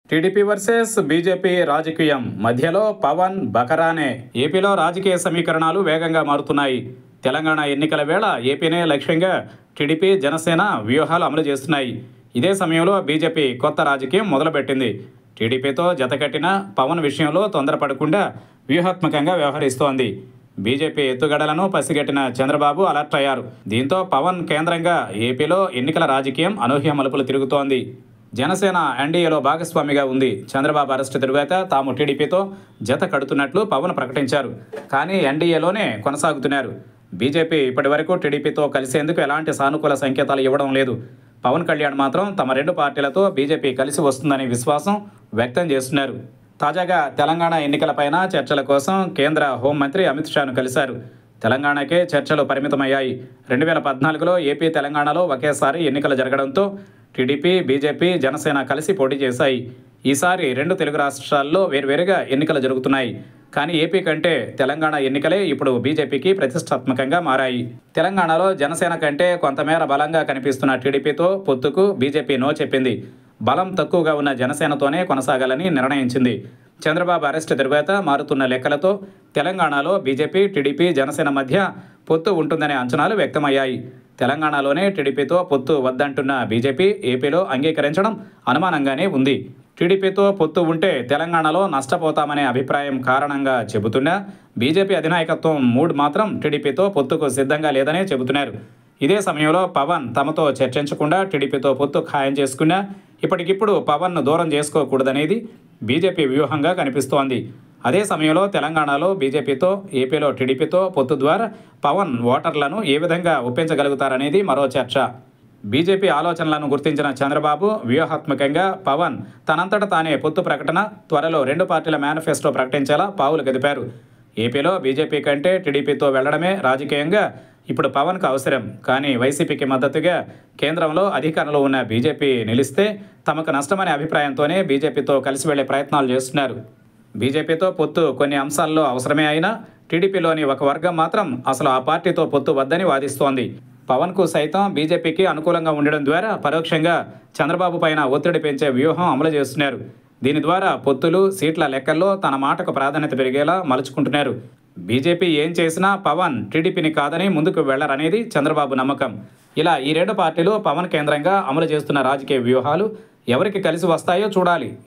TDP versus BJP రాజకీయం మధ్యలో పవన్ బకరానే ఏపీలో రాజకీయ సమీకరణాలు వేగంగా మారుతున్నాయి తెలంగాణ ఎన్నికల వేళ ఏపీనే లక్ష్యంగా టీడీపీ జనసేన వ్యూహాలు అమలు చేస్తున్నాయి ఇదే సమయంలో బీజేపీ కొత్త రాజకీయం మొదలుపెట్టింది టీడీపీతో జతకట్టిన పవన్ విషయంలో తొందరపడకుండా వ్యూహాత్మకంగా వ్యవహరిస్తోంది బీజేపీ ఎత్తుగడలను పసిగట్టిన చంద్రబాబు అలర్ట్ అయ్యారు దీంతో పవన్ కేంద్రంగా ఏపీలో ఎన్నికల రాజకీయం అనూహ్య మలుపులు తిరుగుతోంది జనసేన ఎన్డీఏలో భాగస్వామిగా ఉంది చంద్రబాబు అరెస్టు తరువాత తాము టీడీపీతో జత కడుతున్నట్లు పవన్ ప్రకటించారు కానీ ఎన్డీఏలోనే కొనసాగుతున్నారు బీజేపీ ఇప్పటివరకు టీడీపీతో కలిసేందుకు ఎలాంటి సానుకూల సంకేతాలు ఇవ్వడం లేదు పవన్ కళ్యాణ్ మాత్రం తమ రెండు పార్టీలతో బీజేపీ కలిసి వస్తుందనే విశ్వాసం వ్యక్తం చేస్తున్నారు తాజాగా తెలంగాణ ఎన్నికలపైన చర్చల కోసం కేంద్ర హోంమంత్రి అమిత్ షాను కలిశారు తెలంగాణకే చర్చలు పరిమితమయ్యాయి రెండు వేల పద్నాలుగులో ఏపీ తెలంగాణలో ఒకేసారి ఎన్నికలు జరగడంతో టీడీపీ బీజేపీ జనసేన కలిసి పోటీ చేశాయి ఈసారి రెండు తెలుగు రాష్ట్రాల్లో వేర్వేరుగా ఎన్నికలు జరుగుతున్నాయి కానీ ఏపీ కంటే తెలంగాణ ఎన్నికలే ఇప్పుడు బీజేపీకి ప్రతిష్టాత్మకంగా మారాయి తెలంగాణలో జనసేన కంటే కొంతమేర బలంగా కనిపిస్తున్న టీడీపీతో పొత్తుకు బీజేపీ నో చెప్పింది బలం తక్కువగా ఉన్న జనసేనతోనే కొనసాగాలని నిర్ణయించింది చంద్రబాబు అరెస్టు తరువాత మారుతున్న లెక్కలతో తెలంగాణలో బీజేపీ టీడీపీ జనసేన మధ్య పొత్తు ఉంటుందనే అంచనాలు వ్యక్తమయ్యాయి తెలంగాణలోనే టీడీపీతో పొత్తు వద్దంటున్న బీజేపీ ఏపీలో అంగీకరించడం అనుమానంగానే ఉంది టీడీపీతో పొత్తు ఉంటే తెలంగాణలో నష్టపోతామనే అభిప్రాయం కారణంగా చెబుతున్నా బీజేపీ అధినాయకత్వం మూడ్ మాత్రం టీడీపీతో పొత్తుకు సిద్ధంగా లేదనే చెబుతున్నారు ఇదే సమయంలో పవన్ తమతో చర్చించకుండా టీడీపీతో పొత్తు ఖాయం చేసుకున్నా ఇప్పటికిప్పుడు పవన్ను దూరం చేసుకోకూడదనేది బీజేపీ వ్యూహంగా కనిపిస్తోంది అదే సమయంలో తెలంగాణలో బీజేపీతో ఏపీలో టీడీపీతో పొత్తు ద్వారా పవన్ ఓటర్లను ఏ విధంగా ఒప్పించగలుగుతారనేది మరో చర్చ బీజేపీ ఆలోచనలను గుర్తించిన చంద్రబాబు వ్యూహాత్మకంగా పవన్ తనంతట తానే పొత్తు ప్రకటన త్వరలో రెండు పార్టీల మేనిఫెస్టో ప్రకటించేలా పావులు గదిపారు ఏపీలో బీజేపీ కంటే టీడీపీతో వెళ్లడమే రాజకీయంగా ఇప్పుడు పవన్కు అవసరం కానీ వైసీపీకి మద్దతుగా కేంద్రంలో అధికారంలో ఉన్న బీజేపీ నిలిస్తే తమకు నష్టమనే అభిప్రాయంతోనే బీజేపీతో కలిసి వెళ్లే ప్రయత్నాలు చేస్తున్నారు బీజేపీతో పొత్తు కొన్ని అంశాల్లో అవసరమే అయినా టీడీపీలోని ఒక వర్గం మాత్రం అసలు ఆ పార్టీతో పొత్తు వద్దని వాదిస్తోంది పవన్కు సైతం బీజేపీకి అనుకూలంగా ఉండడం ద్వారా పరోక్షంగా చంద్రబాబు పైన ఒత్తిడి పెంచే వ్యూహం అమలు చేస్తున్నారు దీని ద్వారా పొత్తులు సీట్ల లెక్కల్లో తన మాటకు ప్రాధాన్యత పెరిగేలా మలుచుకుంటున్నారు బీజేపీ ఏం చేసినా పవన్ టీడీపీని కాదని ముందుకు వెళ్లరనేది చంద్రబాబు నమ్మకం ఇలా ఈ రెండు పార్టీలు పవన్ కేంద్రంగా అమలు చేస్తున్న రాజకీయ వ్యూహాలు ఎవరికి కలిసి వస్తాయో చూడాలి